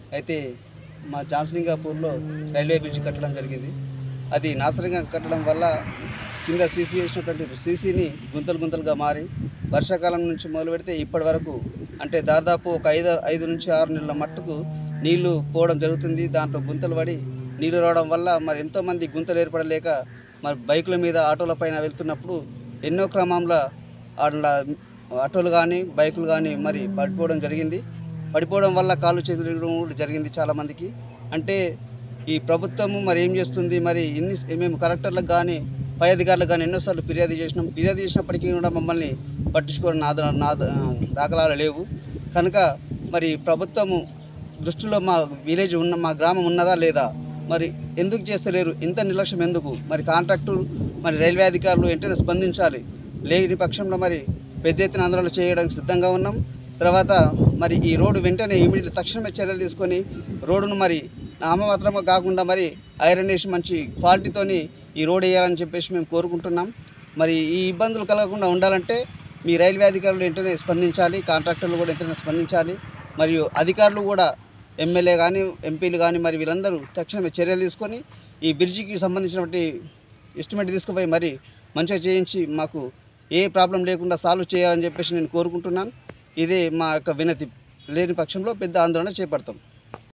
అయితే మా జాన్సలింగాపూర్లో railway bridge కట్టడం జరిగింది అది నాసరంగా కట్టడం వల్ల కింద సీసీ వేసినటువంటి సీసీని గుంతలు గుంతలుగా మారి వర్షాకాలం నుంచి మొదలు పెడితే ఇప్పటి వరకు అంటే దాదాపు ఒక ఐదు ఐదు నుంచి ఆరు నెలల మట్టుకు నీళ్లు పోవడం జరుగుతుంది దాంట్లో గుంతలు పడి నీళ్లు రావడం వల్ల మరి ఎంతోమంది గుంతలు ఏర్పడలేక మరి బైకుల మీద ఆటోల పైన వెళ్తున్నప్పుడు ఎన్నో క్రమంలో ఆడ ఆటోలు కానీ బైకులు కానీ మరి పడిపోవడం జరిగింది పడిపోవడం వల్ల కాళ్ళు చేతులు ఇరగడం కూడా జరిగింది చాలామందికి అంటే ఈ ప్రభుత్వము మరి ఏం చేస్తుంది మరి ఎన్ని మేము కలెక్టర్లకు కానీ పై అధికారులకు కానీ ఎన్నోసార్లు ఫిర్యాదు చేసినాం ఫిర్యాదు చేసినప్పటికీ కూడా మమ్మల్ని పట్టించుకోవడం నా నా దాఖలాలు లేవు కనుక మరి ప్రభుత్వము దృష్టిలో మా విలేజ్ ఉన్న మా గ్రామం ఉన్నదా లేదా మరి ఎందుకు చేస్తలేరు ఇంత నిర్లక్ష్యం ఎందుకు మరి కాంట్రాక్టు మరి రైల్వే అధికారులు వెంటనే స్పందించాలి లేని పక్షంలో మరి పెద్ద ఎత్తున ఆందోళన చేయడానికి సిద్ధంగా ఉన్నాం తర్వాత మరి ఈ రోడ్డు వెంటనే ఇమీడియట్ తక్షణమే చర్యలు తీసుకొని రోడ్డును మరి నామమాత్రంగా కాకుండా మరి ఐరన్ వేసి మంచి క్వాలిటీతోని ఈ రోడ్ వేయాలని చెప్పేసి మేము కోరుకుంటున్నాం మరి ఈ ఇబ్బందులు కలగకుండా ఉండాలంటే మీ రైల్వే అధికారులు వెంటనే స్పందించాలి కాంట్రాక్టర్లు కూడా వెంటనే స్పందించాలి మరియు అధికారులు కూడా ఎమ్మెల్యే కానీ ఎంపీలు కానీ మరి వీళ్ళందరూ తక్షణమే చర్యలు తీసుకొని ఈ బ్రిడ్జికి సంబంధించినటువంటి ఎస్టిమేట్ తీసుకుపోయి మరి మంచిగా చేయించి మాకు ఏ ప్రాబ్లం లేకుండా సాల్వ్ చేయాలని చెప్పేసి నేను కోరుకుంటున్నాను ఇదే మా యొక్క వినతి లేని పక్షంలో పెద్ద ఆందోళన చేపడతాం